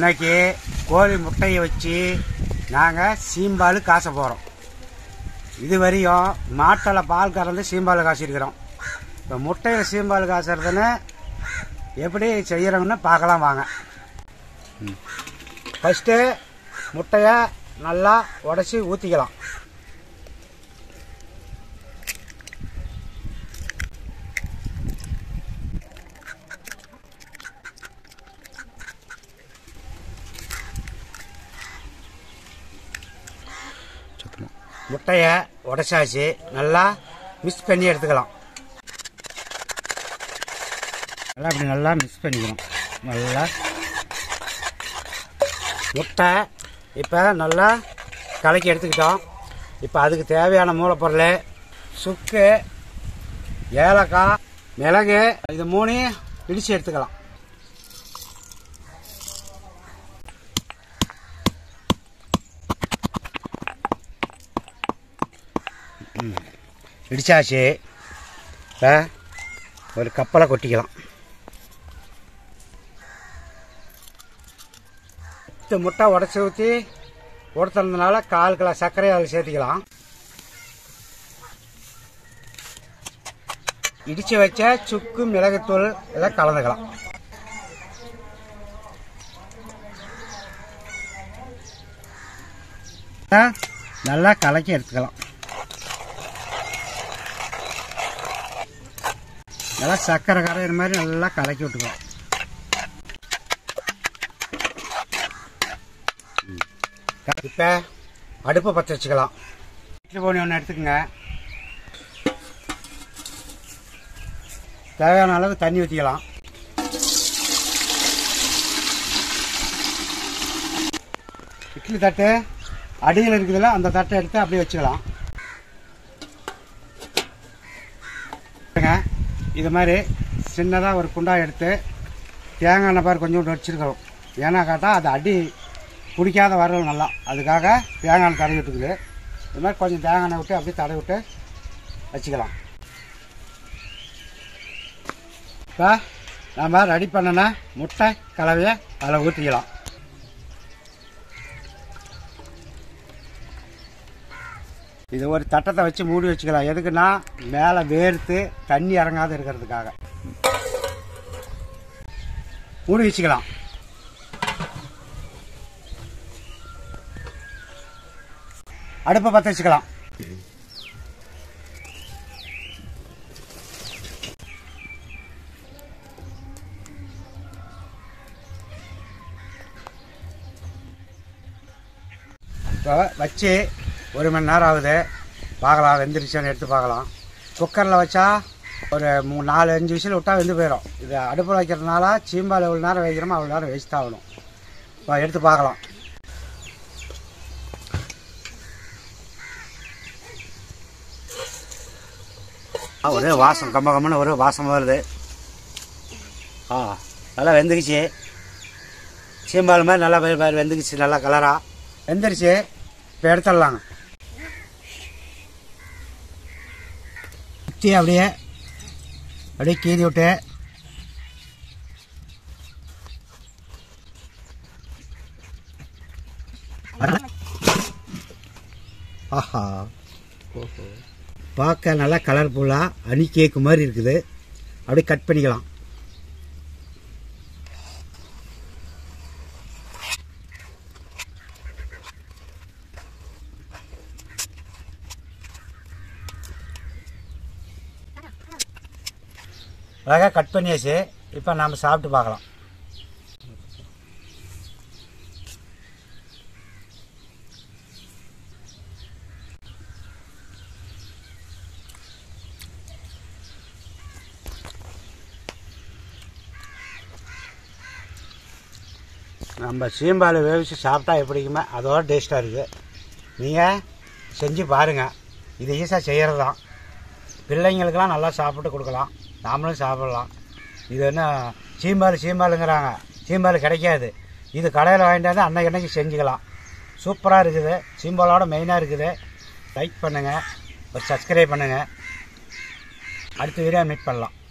இன்னைக்கு கோழி முட்டையை வச்சு நாங்கள் சீம்பால் காச போகிறோம் இது வரையும் மாட்டில் பால் கறந்து சீம்பால் காசிருக்கிறோம் இப்போ முட்டையில் சீம்பால் காசுறதுன்னு எப்படி செய்கிறோம்னு பார்க்கலாம் வாங்க ஃபஸ்ட்டு முட்டையை நல்லா உடச்சி ஊற்றிக்கலாம் முட்டையை உடச்சாச்சு நல்லா மிக்ஸ் பண்ணி எடுத்துக்கலாம் நல்லா அப்படி நல்லா மிக்ஸ் பண்ணிக்கணும் நல்லா முட்டை இப்போ நல்லா கலக்கி எடுத்துக்கிட்டோம் இப்போ அதுக்கு தேவையான மூலப்பொருள் சுக்கு ஏலக்காய் மிளகு இது மூணையும் இடித்து எடுத்துக்கலாம் இடிச்சாச்சு இப்போ ஒரு கப்பலை கொட்டிக்கலாம் பத்து முட்டை உடச்சி ஊற்றி கொடுத்துறதுனால கால் கிலோ சர்க்கரையை அதில் சேர்த்துக்கலாம் இடித்து வச்ச சுக்கு மிளகுத்தூள் எல்லாம் கலந்துக்கலாம் நல்லா கலக்கி எடுத்துக்கலாம் நல்லா சர்க்கரை கரையிற மாதிரி நல்லா கலக்கி விட்டுக்கலாம் இப்போ அடுப்பை பற்ற வச்சுக்கலாம் இட்லி போனி ஒன்று எடுத்துக்கோங்க தேவையான அளவு தண்ணி ஊற்றிக்கலாம் இட்லி தட்டு அடியில் இருக்குதுல்ல அந்த தட்டை எடுத்து அப்படியே வச்சுக்கலாம் இது மாதிரி சின்னதாக ஒரு குண்டா எடுத்து தேங்காய் எண்ணெய் பாரு கொஞ்சம் வச்சுருக்கிறோம் ஏன்னா கேட்டால் அது அடி பிடிக்காத வரணும் நல்லா அதுக்காக தேங்காய் எண்ணெய் தடவி விட்டுக்குது இது மாதிரி கொஞ்சம் தேங்காய் எண்ணெய் விட்டு அப்படியே தடவி விட்டு வச்சுக்கலாம் இப்போ நம்ம ரெடி பண்ணின முட்டை கலவையை அதில் ஊற்றிக்கலாம் இது ஒரு தட்டத்தை வச்சு மூடி வச்சுக்கலாம் எதுக்குன்னா மேலே வேர்த்து தண்ணி இறங்காத இருக்கிறதுக்காக மூடி வச்சுக்கலாம் அடுப்பை பற்ற வச்சுக்கலாம் இப்போ வச்சு ஒரு மணி நேரம் ஆகுது பார்க்கலாம் வெந்துருச்சான்னு எடுத்து பார்க்கலாம் குக்கரில் வச்சா ஒரு மூ நாலு அஞ்சு விசில் விட்டா வெந்து போயிடும் இது அடுப்பில் வைக்கிறதுனால சீம்பால் எவ்வளோ நேரம் வைக்கிறோமோ அவ்வளோ நேரம் வேஸ்ட் ஆகணும் இப்போ எடுத்து பார்க்கலாம் ஆ, ஒரே வாசம் கம்ம கம்மன்னு ஒரே வாசம் வருது ஆ நல்லா வெந்துக்குச்சு சீம்பால் மாதிரி நல்லா வெ- வெ- வெந்துக்குச்சு நல்லா கலரா வெந்துருச்சு இப்போ எடுத்துடலாங்க சுற்றி அப்படியே அப்படியே கீறி விட்டு ஆஹா பார்க்க நல்லா கலர்ஃபுல்லாக அணி கேக்கு மாதிரி இருக்குது அப்படியே கட் பண்ணிக்கலாம் அழகாக கட் பண்ணியாச்சு இப்போ நாம் சாப்பிட்டு பார்க்கலாம் நம்ம சீம்பால் வேவிச்சு சாப்பிட்டா எப்படிக்குமே அதோட டேஸ்ட்டாக இருக்குது நீங்கள் செஞ்சு பாருங்கள் இது ஈஸியாக செய்கிறது தான் பிள்ளைங்களுக்கெல்லாம் நல்லா சாப்பிட்டு கொடுக்கலாம் நாமளும் சாப்பிடலாம் இது என்ன சீம்பால் சீம்பாலுங்கிறாங்க சீம்பால் கிடைக்காது இது கடையில் வாங்கிட்டு வந்து அன்னைக்கு அன்னைக்கு செஞ்சுக்கலாம் சூப்பராக இருக்குது சீம்பாலோட மெயினாக இருக்குது லைக் பண்ணுங்கள் ஒரு சப்ஸ்கிரைப் பண்ணுங்கள் அடுத்த வீடியோ மீட் பண்ணலாம்